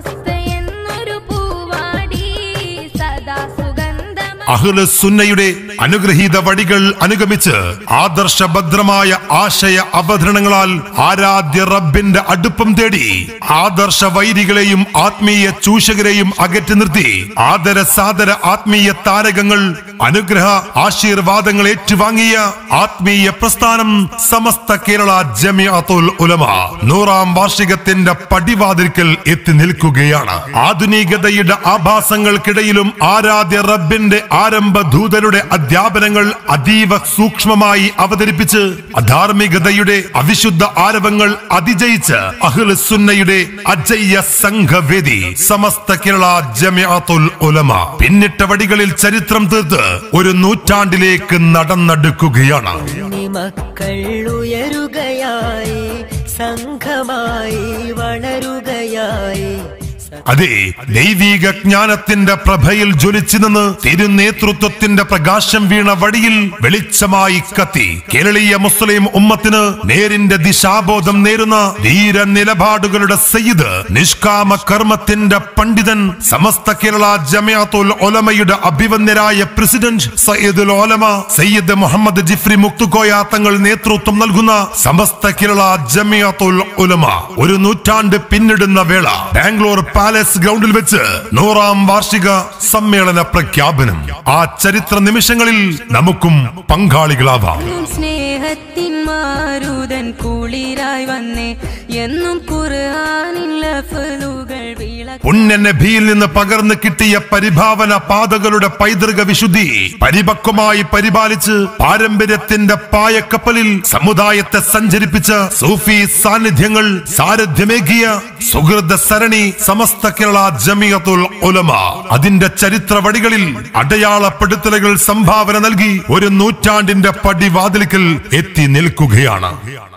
സമസ്ത എന്നൊരു പൂവാടി സദാ സുഗന്ധമ അഹ്ല സുന്നയുടെ അനുഗ്രഹീത വഴികൾ അനുഗമിച്ച് ആദർശഭദ്രമായ ആശയ അവതരണങ്ങളാൽ ആരാധ്യ റബ്ബിന്റെ അടുപ്പം തേടി ആദർശ വൈരികളെയും ആത്മീയ ചൂഷകരെയും അകറ്റി നിർത്തി ആദര സാദര ആത്മീയ താരകങ്ങൾ അനുഗ്രഹ ആശീർവാദങ്ങൾ ഏറ്റുവാങ്ങിയ ആത്മീയ പ്രസ്ഥാനം സമസ്ത കേരള ജമിഅത്തുൽ ഉലമ നൂറാം വാർഷികത്തിന്റെ പടിവാതിൽക്കൽ എത്തി നിൽക്കുകയാണ് ആധുനികതയുടെ ആഭാസങ്ങൾക്കിടയിലും ആരാധ്യ റബ്ബിന്റെ ആരംഭ ദൂതരുടെ അധ്യാപനങ്ങൾ അതീവ സൂക്ഷ്മമായി അവതരിപ്പിച്ച് അധാർമികതയുടെ അവിശുദ്ധ ആരവങ്ങൾ അതിജയിച്ച് അഹ്ല സുന്നയുടെ അജയ്യ സംഘവേദി സമസ്ത കേരള ജമിഅത്തുൽ ഉലമ പിന്നിട്ട വടികളിൽ ചരിത്രം തീർത്ത് ഒരു നൂറ്റാണ്ടിലേക്ക് നടന്നെടുക്കുകയാണ് മക്കൾ ഉയരുകയായി സംഘമായി വളരുകയായി അതെ ദൈവീക ജ്ഞാനത്തിന്റെ പ്രഭയിൽ ജ്വലിച്ചു നിന്ന് തിരുനേതൃത്വത്തിന്റെ പ്രകാശം വീണ വടിയിൽ വെളിച്ചമായി കത്തി കേരളീയ മുസ്ലിം ഉമ്മത്തിന് നേരിന്റെ ദിശാബോധം നേരുന്ന ധീര നിലപാടുകളുടെ സയ്യിദ് നിഷ്കാമ കർമ്മത്തിന്റെ പണ്ഡിതൻ സമസ്ത കേരള ജമിയാത്തുൽ ഒലമയുടെ അഭിവന്യരായ പ്രസിഡന്റ് സയ്യിദുൽ ഒലമ സയ്യിദ് മുഹമ്മദ് ജിഫ്രി മുക്തുകോയ തങ്ങൾ നേതൃത്വം നൽകുന്ന സമസ്ത കേരള ജമിയാത്തുൽ ഉലമ ഒരു നൂറ്റാണ്ട് പിന്നിടുന്ന വേള ബാംഗ്ലൂർ പാലസ് ഗ്രൗണ്ടിൽ വെച്ച് നൂറാം വാർഷിക സമ്മേളന പ്രഖ്യാപനം ആ ചരിത്ര നിമിഷങ്ങളിൽ നമുക്കും പങ്കാളികളാവാം എന്നും സ്നേഹത്തിൻ മാരുതൻ കുളിരായി വന്നേ എന്നും ഖുർആനിൻ ലഫ്ലുകൾ വിള പുണ്യ നബിയിൽ നിന്ന് പകർന്നു കിട്ടിയ പരിഭാവന പാതകളുടെ പൈതൃക വിശുദ്ധി പരിപക്വമായി പരിപാലിച്ച് പാരമ്പര്യത്തിന്റെ പായക്കപ്പലിൽ സമുദായത്തെ സഞ്ചരിപ്പിച്ച സൂഫി സാന്നിധ്യങ്ങൾ സാരഥ്യമേകിയ സുഹൃത സരണി സമസ്ത കേരള ജമിയത്തുൽ ഉലമ അതിന്റെ ചരിത്ര വടികളിൽ അടയാളപ്പെടുത്തലുകൾ സംഭാവന നൽകി ഒരു നൂറ്റാണ്ടിന്റെ പടിവാതിൽക്കൽ എത്തി നിൽക്കുകയാണ്